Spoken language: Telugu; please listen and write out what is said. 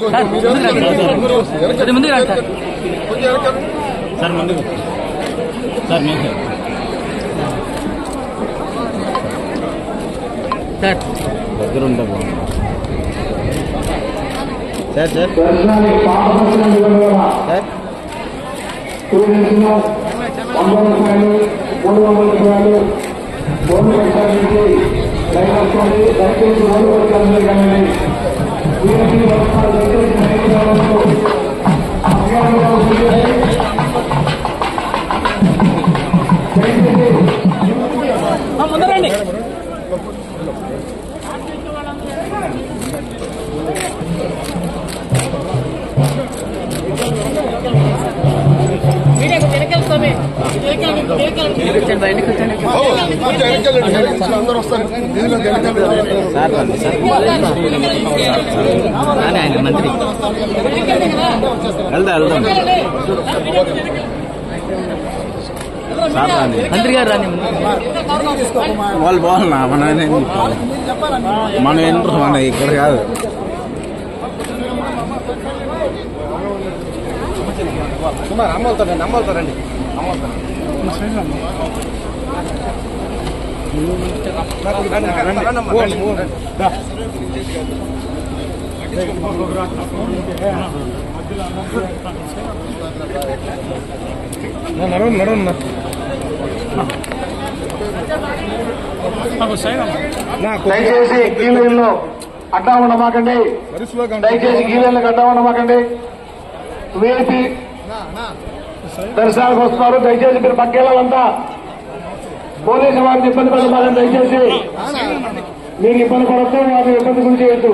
సార్ ముందుకు రండి. కొద్దిగా ముందుకు రండి సార్ సార్ ముందుకు సార్ మీకు సార్ దగ్గర ఉంటే బాగుంది సార్ సార్ దర్శనానికి పాపభక్షణ నిబంధన సార్ టూరిజం వంద రూపాయలు మూడు వందల రూపాయలు మూడు లక్షల నుంచి లైన్ వస్తుంది దయచేసి మూడు లక్షలు కానీ వీరికి వస్తారు దయచేసి లైన్ రావచ్చు. అజ్ఞానంగా ఉంటుంది. కూర్చోండి బయటకు కూర్చోండి అందరూ వస్తారు నిధులు సార్ రండి సార్ రాని ఆయన మంత్రి వెళ్దాం వెళ్దాం సార్ రండి మంత్రి గారు రాని ముందుకు. వాళ్ళు బాగున్నా మనం ఏం చెప్పాలి మనం ఏంటో మన ఇక్కడ కాదు సుమారు అమ్మవుతారండి అమ్మవుతారండి నడవండి నడవండి దయచేసి గీలైన్లో అడ్డా ఉండమాకండి దయచేసి గీలైన్లకు అడ్డా ఉండమాకండి విఐపి దర్శనానికి వస్తున్నారు దయచేసి మీరు పక్కేళ్ళంతా పోలీసు వారిని ఇబ్బంది పడమాలని దయచేసి మీరు ఇబ్బంది పడద్దు వారిని ఇబ్బంది గురి చేయొద్దు